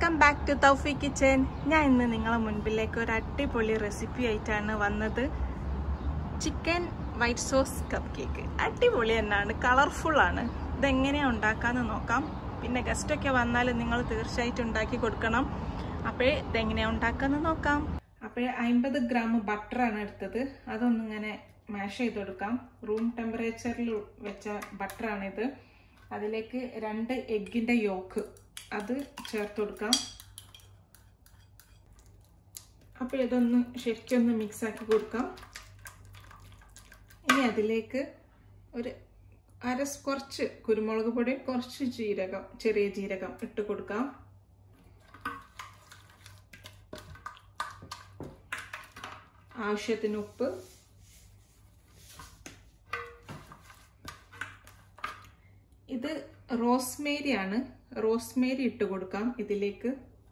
welcome back to Thoufi kitchen ഞാൻ ഇന്ന് നിങ്ങളെ മുൻപിലേക്ക് ഒരു അടിപൊളി റെസിപ്പി ആയിട്ടാണ് വന്നത് chicken white sauce cupcake അടിപൊളി തന്നെയാണ് കളർഫുൾ ആണ് ഇതെങ്ങനെയാണ് ഉണ്ടാക്കാന്ന് നോക്കാം പിന്നെ ഗസ്റ്റൊക്കെ വന്നാൽ നിങ്ങൾ തീർച്ചയായിട്ടും ഉണ്ടാക്കി കൊടുക്കണം അപ്പോഴേ ഇതെങ്ങനെയാണ് ഉണ്ടാക്കാന്ന് നോക്കാം അപ്പോൾ അമ്പത് ഗ്രാം ബട്ടറാണ് എടുത്തത് അതൊന്നിങ്ങനെ മാഷ് ചെയ്ത് കൊടുക്കാം റൂം ടെമ്പറേച്ചറിൽ വെച്ച ബട്ടറാണിത് അതിലേക്ക് രണ്ട് എഗ്ഗിൻ്റെ യോക്ക് അത് ചേർത്ത് കൊടുക്കാം അപ്പോൾ ഇതൊന്ന് ശരിക്കും ഒന്ന് മിക്സ് ആക്കി കൊടുക്കാം ഇനി അതിലേക്ക് ഒരു അര കുറച്ച് കുരുമുളക് പൊടി കുറച്ച് ജീരകം ചെറിയ ജീരകം ഇട്ട് കൊടുക്കാം ആവശ്യത്തിന് ഉപ്പ് ഇത് റോസ്മേരി ആണ് റോസ്മേരി ഇട്ട് കൊടുക്കാം ഇതിലേക്ക്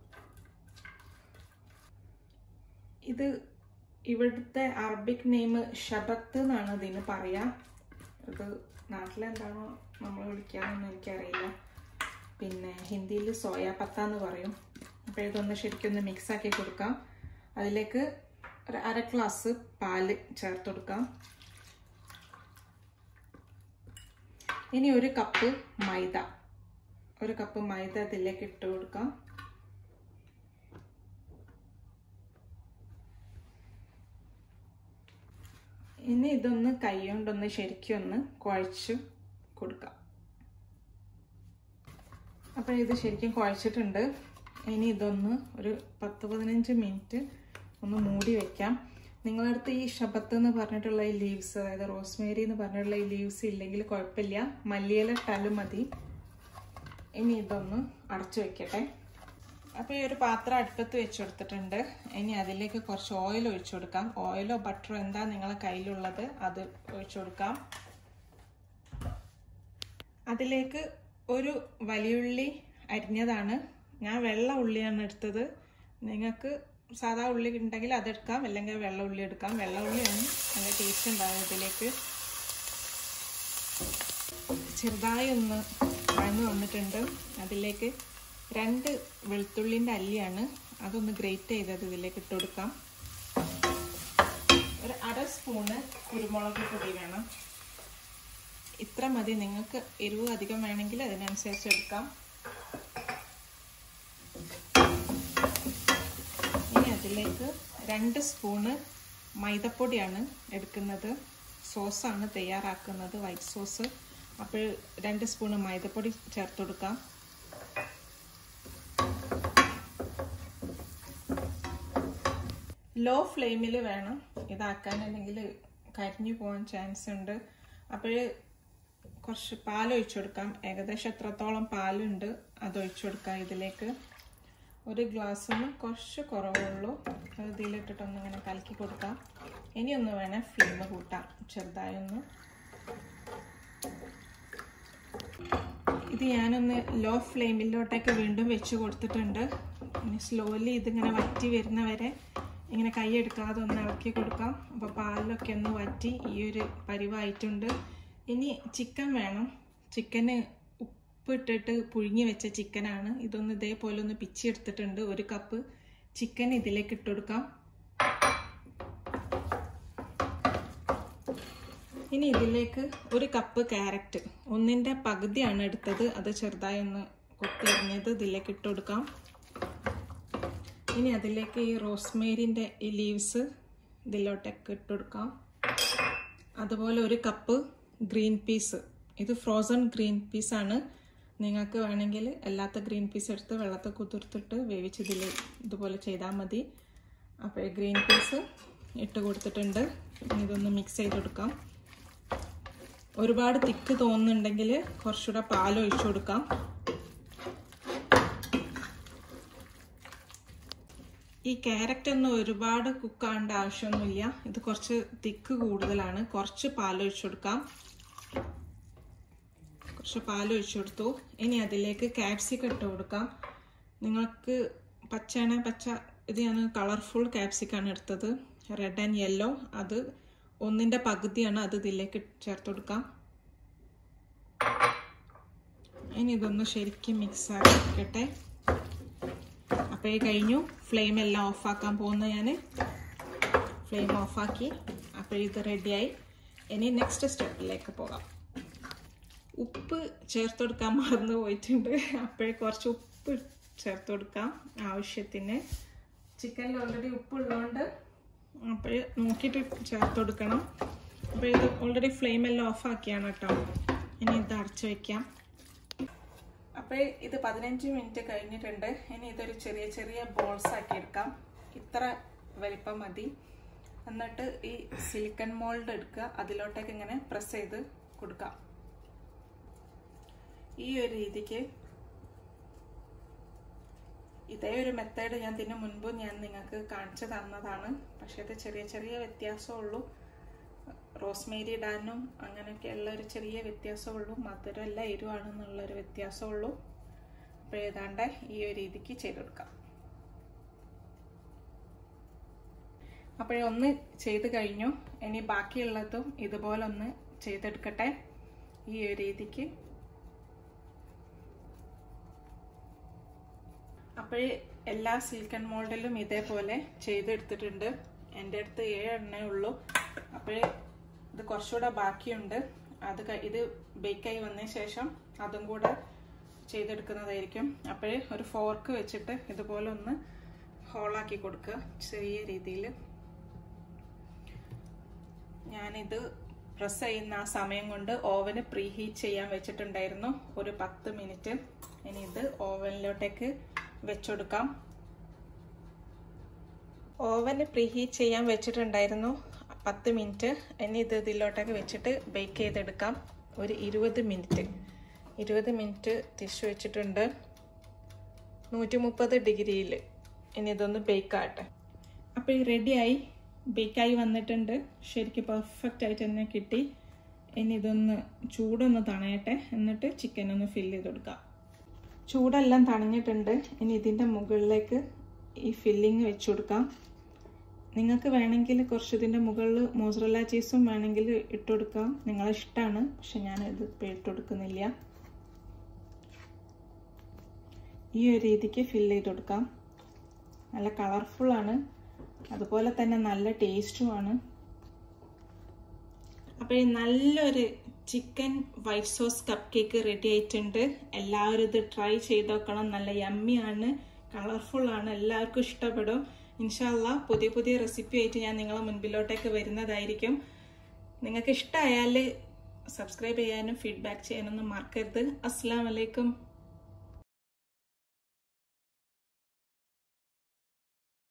ഇത് ഇവിടുത്തെ അറബിക് നെയിം ഷബത്ത് എന്നാണ് ഇതിന് പറയാ ഇത് നാട്ടിലെന്താണോ നമ്മൾ വിളിക്കാമെന്ന് എനിക്കറിയില്ല പിന്നെ ഹിന്ദിയിൽ സോയാപത്ത എന്ന് പറയും അപ്പോൾ ഇതൊന്ന് ശരിക്കും ഒന്ന് മിക്സ് ആക്കി കൊടുക്കാം അതിലേക്ക് ഒരു അര ഗ്ലാസ് പാല് ചേർത്ത് കൊടുക്കാം ഇനി ഒരു കപ്പ് മൈദ ഒരു കപ്പ് മൈദ അതിലേക്ക് ഇട്ട് കൊടുക്കാം ഇനി ഇതൊന്ന് കൈ കൊണ്ടൊന്ന് ശരിക്കും ഒന്ന് കുഴച്ച് കൊടുക്കാം അപ്പോൾ ഇത് ശരിക്കും കുഴച്ചിട്ടുണ്ട് ഇനി ഇതൊന്ന് ഒരു പത്ത് പതിനഞ്ച് മിനിറ്റ് ഒന്ന് മൂടി വെക്കാം നിങ്ങളുടെ അടുത്ത് ഈ ഷബത്ത് എന്ന് പറഞ്ഞിട്ടുള്ള ഈ ലീവ്സ് അതായത് റോസ്മേരി എന്ന് പറഞ്ഞിട്ടുള്ള ഈ ലീവ്സ് ഇല്ലെങ്കിൽ കുഴപ്പമില്ല മല്ലിയില ഇട്ടാലും മതി ഇനി ഇതൊന്ന് അടച്ചു വെക്കട്ടെ അപ്പോൾ ഈ ഒരു പാത്രം അടുപ്പത്ത് വെച്ച് കൊടുത്തിട്ടുണ്ട് ഇനി അതിലേക്ക് കുറച്ച് ഓയിൽ ഒഴിച്ചു കൊടുക്കാം ഓയിലോ ബട്ടറോ എന്താ നിങ്ങളെ കയ്യിലുള്ളത് അത് ഒഴിച്ചു കൊടുക്കാം അതിലേക്ക് ഒരു വലിയുള്ളി അരിഞ്ഞതാണ് ഞാൻ വെള്ള ഉള്ളിയാണ് എടുത്തത് നിങ്ങൾക്ക് സാധാ ഉള്ളി ഉണ്ടെങ്കിൽ അതെടുക്കാം അല്ലെങ്കിൽ വെള്ള ഉള്ളി എടുക്കാം വെള്ള ഉള്ളിയാണ് നല്ല ടേസ്റ്റ് ഉണ്ടാകും ഇതിലേക്ക് ചെറുതായി ഒന്ന് വഴന്ന് വന്നിട്ടുണ്ട് അതിലേക്ക് രണ്ട് വെളുത്തുള്ളിൻ്റെ അല്ലിയാണ് അതൊന്ന് ഗ്രേറ്റ് ചെയ്തത് ഇതിലേക്ക് ഇട്ട് കൊടുക്കാം ഒരു അര സ്പൂണ് കുരുമുളക് പൊടി വേണം ഇത്ര മതി നിങ്ങൾക്ക് എരിവ് അധികം വേണമെങ്കിൽ അതിനനുസരിച്ച് എടുക്കാം ഇനി അതിലേക്ക് രണ്ട് സ്പൂണ് മൈദപ്പൊടിയാണ് എടുക്കുന്നത് സോസാണ് തയ്യാറാക്കുന്നത് വൈറ്റ് സോസ് അപ്പോൾ രണ്ട് സ്പൂണ് മൈദപ്പൊടി ചേർത്ത് കൊടുക്കാം ലോ ഫ്ലെയിമിൽ വേണം ഇതാക്കാൻ അല്ലെങ്കിൽ കരിഞ്ഞു പോകാൻ ചാൻസ് ഉണ്ട് അപ്പോൾ കുറച്ച് പാൽ ഒഴിച്ചു കൊടുക്കാം ഏകദേശം എത്രത്തോളം പാലുണ്ട് അത് ഒഴിച്ചു കൊടുക്കാം ഇതിലേക്ക് ഒരു ഗ്ലാസ്സിന് കുറച്ച് കുറവുള്ളൂ അത് ഇതിലിട്ടിട്ടൊന്ന് ഇങ്ങനെ കലക്കി കൊടുക്കാം ഇനി ഒന്ന് വേണേൽ ഫ്ലെയിം കൂട്ടാം ചെറുതായി ഒന്ന് ഇത് ഞാനൊന്ന് ലോ ഫ്ലെയിമിലോട്ടേക്ക് വീണ്ടും വെച്ച് കൊടുത്തിട്ടുണ്ട് ഇനി സ്ലോലി ഇതിങ്ങനെ വറ്റി വരുന്നവരെ ഇങ്ങനെ കൈ എടുക്കാതെ ഒന്ന് ഇളക്കി കൊടുക്കാം അപ്പോൾ പാലിലൊക്കെ ഒന്ന് വറ്റി ഈ ഒരു പരിവായിട്ടുണ്ട് ഇനി ചിക്കൻ വേണം ചിക്കന് ഉപ്പിട്ടിട്ട് പുഴുങ്ങി വെച്ച ചിക്കനാണ് ഇതൊന്ന് ഇതേപോലെ ഒന്ന് പിച്ചി എടുത്തിട്ടുണ്ട് ഒരു കപ്പ് ചിക്കൻ ഇതിലേക്ക് ഇട്ട് കൊടുക്കാം ഇനി ഇതിലേക്ക് ഒരു കപ്പ് ക്യാരറ്റ് ഒന്നിൻ്റെ പകുതിയാണ് എടുത്തത് അത് ചെറുതായി ഒന്ന് കൊത്തിയറിഞ്ഞത് ഇതിലേക്ക് ഇട്ട് കൊടുക്കാം ഇനി അതിലേക്ക് ഈ റോസ്മേരിൻ്റെ ഈ ലീവ്സ് ഇതിലോട്ടൊക്കെ ഇട്ട് കൊടുക്കാം അതുപോലെ ഒരു കപ്പ് ഗ്രീൻ പീസ് ഇത് ഫ്രോസൺ ഗ്രീൻ പീസാണ് നിങ്ങൾക്ക് വേണമെങ്കിൽ അല്ലാത്ത ഗ്രീൻ പീസ് എടുത്ത് വെള്ളത്തിൽ കുതിർത്തിട്ട് വേവിച്ചതിൽ ഇതുപോലെ ചെയ്താൽ മതി അപ്പോൾ ഗ്രീൻ പീസ് ഇട്ട് കൊടുത്തിട്ടുണ്ട് ഇതൊന്ന് മിക്സ് ചെയ്ത് കൊടുക്കാം ഒരുപാട് തിക്ക് തോന്നുന്നുണ്ടെങ്കിൽ കുറച്ചുകൂടെ പാൽ ഒഴിച്ചു കൊടുക്കാം ഈ ക്യാരറ്റ് ഒന്നും ഒരുപാട് കുക്കാവേണ്ട ആവശ്യമൊന്നുമില്ല ഇത് കുറച്ച് തിക്ക് കൂടുതലാണ് കുറച്ച് പാലൊഴിച്ചു കൊടുക്കാം കുറച്ച് പാലൊഴിച്ചു കൊടുത്തു ഇനി അതിലേക്ക് ക്യാപ്സിക്കം ഇട്ട് കൊടുക്കാം നിങ്ങൾക്ക് പച്ചയാണെ പച്ച ഇത് ഞാൻ കളർഫുൾ ക്യാപ്സിക്കാണ് എടുത്തത് റെഡ് ആൻഡ് യെല്ലോ അത് ഒന്നിൻ്റെ പകുതിയാണ് അത് ഇതിലേക്ക് ചേർത്ത് കൊടുക്കാം ഇനി ഇതൊന്ന് ശരിക്കും മിക്സ് ആക്കിക്കട്ടെ അപ്പോൾ ഈ കഴിഞ്ഞു ഫ്ലെയിം എല്ലാം ഓഫാക്കാൻ പോകുന്നു ഞാൻ ഫ്ലെയിം ഓഫാക്കി അപ്പോൾ ഇത് റെഡിയായി ഇനി നെക്സ്റ്റ് സ്റ്റെപ്പിലേക്ക് പോകാം ഉപ്പ് ചേർത്ത് കൊടുക്കാൻ മറന്നു പോയിട്ടുണ്ട് അപ്പോഴേ കുറച്ച് ഉപ്പ് ചേർത്ത് കൊടുക്കാം ആവശ്യത്തിന് ചിക്കനിൽ ഓൾറെഡി ഉപ്പുള്ളതുകൊണ്ട് അപ്പോൾ നോക്കിയിട്ട് ചേർത്ത് കൊടുക്കണം അപ്പോൾ ഇത് ഓൾറെഡി ഫ്ലെയിം എല്ലാം ഓഫാക്കിയാണ് കേട്ടോ ഇനി ഇത് അടച്ചു വയ്ക്കാം അപ്പോൾ ഇത് പതിനഞ്ച് മിനിറ്റ് കഴിഞ്ഞിട്ടുണ്ട് ഇനി ഇതൊരു ചെറിയ ചെറിയ ബോൾസ് ആക്കി എടുക്കാം ഇത്ര വലിപ്പം മതി എന്നിട്ട് ഈ സിലിക്കൺ മോൾഡ് എടുക്കുക അതിലോട്ടേക്ക് ഇങ്ങനെ പ്രസ് ചെയ്ത് കൊടുക്കാം ഈ ഒരു രീതിക്ക് ഇതേ ഒരു മെത്തേഡ് ഞാൻ ഇതിന് മുൻപ് ഞാൻ നിങ്ങൾക്ക് കാണിച്ചു തന്നതാണ് പക്ഷെ ഇത് ചെറിയ ചെറിയ വ്യത്യാസമുള്ളൂ റോസ്മേരി ഇടാനും അങ്ങനെയൊക്കെയുള്ള ഒരു ചെറിയ വ്യത്യാസമുള്ളൂ മധുരമല്ല എരിവാണെന്നുള്ളൊരു വ്യത്യാസമുള്ളൂ അപ്പോൾ ഏതാണ്ട് ഈ ഒരു രീതിക്ക് ചെയ്തെടുക്കാം അപ്പോഴേ ഒന്ന് ചെയ്ത് കഴിഞ്ഞു ഇനി ബാക്കിയുള്ളതും ഇതുപോലെ ഒന്ന് ചെയ്തെടുക്കട്ടെ ഈ ഒരു രീതിക്ക് അപ്പോഴേ എല്ലാ സിൽക്കൺ മോൾഡിലും ഇതേപോലെ ചെയ്തെടുത്തിട്ടുണ്ട് എൻ്റെ അടുത്ത് ഏഴ് എണ്ണേ ഉള്ളൂ അപ്പോഴേ ഇത് കുറച്ചുകൂടെ ബാക്കിയുണ്ട് അത് ഇത് ബേക്കായി വന്നതിന് ശേഷം അതും കൂടെ ചെയ്തെടുക്കുന്നതായിരിക്കും അപ്പോഴേ ഒരു ഫോർക്ക് വെച്ചിട്ട് ഇതുപോലെ ഒന്ന് ഹോളാക്കി കൊടുക്കുക ചെറിയ രീതിയിൽ ഞാനിത് പ്രസ് ചെയ്യുന്ന ആ സമയം കൊണ്ട് ഓവന് പ്രീ ഹീറ്റ് ചെയ്യാൻ വെച്ചിട്ടുണ്ടായിരുന്നു ഒരു പത്ത് മിനിറ്റ് ഇനി ഇത് ഓവനിലോട്ടേക്ക് വെച്ചെടുക്കാം ഓവന് പ്രീ ഹീറ്റ് ചെയ്യാൻ വെച്ചിട്ടുണ്ടായിരുന്നു പത്ത് മിനിറ്റ് ഇനി ഇത് ഇതിലോട്ടൊക്കെ വെച്ചിട്ട് ബേക്ക് ചെയ്തെടുക്കാം ഒരു ഇരുപത് മിനിറ്റ് ഇരുപത് മിനിറ്റ് തിരിച്ചു വെച്ചിട്ടുണ്ട് നൂറ്റി മുപ്പത് ഡിഗ്രിയിൽ ഇനി ഇതൊന്ന് ബേക്ക് ആട്ടെ അപ്പോൾ ഈ റെഡിയായി ബേക്കായി വന്നിട്ടുണ്ട് ശരിക്കും പെർഫെക്റ്റ് ആയിട്ട് തന്നെ കിട്ടി ഇനി ഇതൊന്ന് ചൂടൊന്ന് തണയട്ടെ എന്നിട്ട് ചിക്കൻ ഒന്ന് ഫില്ല് ചെയ്ത് കൊടുക്കാം ചൂടെല്ലാം തണിഞ്ഞിട്ടുണ്ട് ഇനി ഇതിൻ്റെ മുകളിലേക്ക് ഈ ഫില്ലിങ് വെച്ച് കൊടുക്കാം നിങ്ങൾക്ക് വേണമെങ്കിൽ കുറച്ച് ഇതിൻ്റെ മുകളിൽ മോസറല്ല ചീസും വേണമെങ്കിൽ ഇട്ട് കൊടുക്കാം നിങ്ങളെ ഇഷ്ടമാണ് പക്ഷെ ഞാൻ ഇത് ഇപ്പോൾ ഇട്ട് കൊടുക്കുന്നില്ല ഈ ഒരു രീതിക്ക് ഫില്ല് ചെയ്ത് കൊടുക്കാം നല്ല കളർഫുള്ളാണ് അതുപോലെ തന്നെ നല്ല ടേസ്റ്റുമാണ് അപ്പോൾ ഈ നല്ലൊരു chicken white sauce cupcake ready ആയിട്ടുണ്ട് എല്ലാവരും ഇത് ട്രൈ ചെയ്ത് നോക്കണം നല്ല യമ്മിയാണ് കളർഫുള്ളാണ് എല്ലാവർക്കും ഇഷ്ടപ്പെടും ഇൻഷാല്ല പുതിയ പുതിയ റെസിപ്പി ആയിട്ട് ഞാൻ നിങ്ങളെ മുൻപിലോട്ടേക്ക് വരുന്നതായിരിക്കും നിങ്ങൾക്ക് ഇഷ്ടമായാൽ സബ്സ്ക്രൈബ് ചെയ്യാനും ഫീഡ്ബാക്ക് ചെയ്യാനൊന്നും മറക്കരുത് അസ്സാം വലൈക്കും